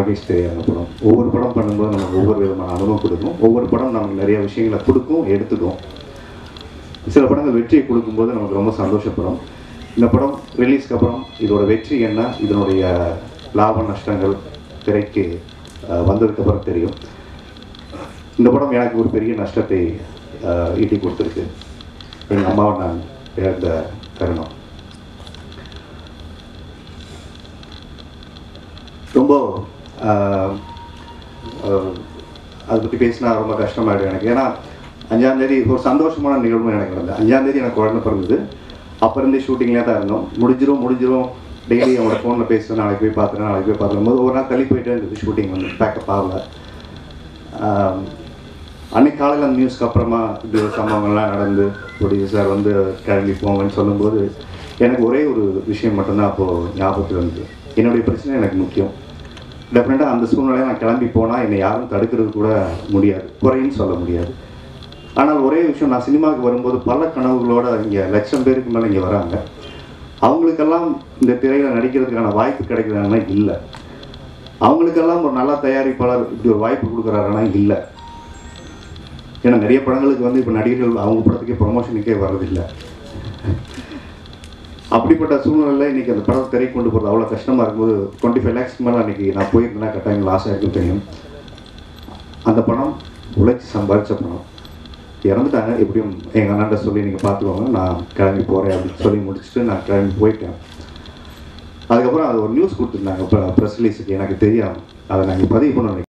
நாகேஷ் தெரியாத படம் ஒவ்வொரு படம் பண்ணும்போது நமக்கு ஒவ்வொரு விதமான அனுபவம் கொடுக்கும் ஒவ்வொரு படம் நமக்கு நிறைய விஷயங்களை கொடுக்கும் எடுத்துக்கும் சில படங்கள் வெற்றியை கொடுக்கும்போது நமக்கு ரொம்ப சந்தோஷப்படும் இந்த படம் ரிலீஸ்க்கு அப்புறம் இதோட வெற்றி என்ன இதனுடைய லாப நஷ்டங்கள் திரைக்கு அஹ், வந்ததுக்கப்புறம் தெரியும் இந்த படம் எனக்கு ஒரு பெரிய நஷ்டத்தை அஹ், ஈட்டி கொடுத்துருக்கு எங்கள் அம்மாவை நான் இழந்த தருணம் ரொம்ப ஆஹ், ஆஹ், அதை பற்றி பேசினா ரொம்ப கஷ்டமாயிடும் எனக்கு ஏன்னா அஞ்சாந்தேதி ஒரு சந்தோஷமான நிகழ்வு எனக்கு நடந்தது அஞ்சாந்தேதி எனக்கு குழந்தை பிறந்தது அப்போ இருந்தே ஷூட்டிங்லேயே தான் இருந்தோம் முடிஞ்சிரும் முடிஞ்சிரும் டெய்லி அவங்களோட ஃபோனில் பேசுகிறேன் நாளைக்கு போய் பார்த்துறேன் நாளைக்கு போய் பார்த்துரும் போது ஒரு நாள் தள்ளி போயிட்டே இருந்தது ஷூட்டிங் வந்து பேக்கப் ஆகல ஆஹ், அன்னைக்கு காலையில் அந்த நியூஸ்க்கு அப்புறமா இப்படி ஒரு சம்பவங்கள்லாம் நடந்து ப்ரொடியூசர் வந்து கிளம்பி போங்கன்னு சொல்லும்போது எனக்கு ஒரே ஒரு விஷயம் மட்டும்தான் அப்போது ஞாபகத்துக்கு வந்தது என்னுடைய பிரச்சனை எனக்கு முக்கியம் டெஃபினட்டாக அந்த சூழ்நிலையை நான் கிளம்பி போனால் என்னை யாரும் தடுக்கிறது கூட முடியாது குறைன்னு சொல்ல முடியாது ஆனால் ஒரே விஷயம் நான் சினிமாவுக்கு வரும்போது பல கனவுகளோட இங்கே லட்சம் பேருக்கு மேலே இங்கே வராங்க அவங்களுக்கெல்லாம் இந்த திரையில் நடிக்கிறதுக்கான வாய்ப்பு கிடைக்குதாங்கன்னா இல்லை அவங்களுக்கெல்லாம் ஒரு நல்ல தயாரிப்பாளர் இப்படி ஒரு வாய்ப்பு கொடுக்குறாருன்னா இல்லை ஏன்னா நிறைய படங்களுக்கு வந்து இப்போ நடிகர்கள் அவங்க படத்துக்கே ப்ரொமோஷனுக்கே வர்றதில்லை அப்படிப்பட்ட சூழ்நிலையில் இன்றைக்கி அந்த படம் திரை கொண்டு போகிறது அவ்வளோ கஷ்டமாக இருக்கும்போது டுவெண்ட்டி ஃபைவ் லேக்ஸ்க்கு மேலே அன்றைக்கி நான் போயிருந்தேன்னா கட்டாயம் லாஸ் ஆகிருக்கும் தெரியும் அந்த பணம் உழைச்சி சம்பாதிச்ச பணம் இறந்துட்டாங்க எப்படியும் எங்கள் அண்ணாண்ட சொல்லி நீங்கள் பார்த்துக்கோங்க நான் கிளம்பி போகிறேன் அப்படின்னு சொல்லி முடிச்சுட்டு நான் கிளம்பி போயிட்டேன் அதுக்கப்புறம் அது ஒரு நியூஸ் கொடுத்துருந்தாங்க ப்ரெஸ் ரிலீஸுக்கு எனக்கு தெரியாது அதை நாங்கள் பதிவு பண்ண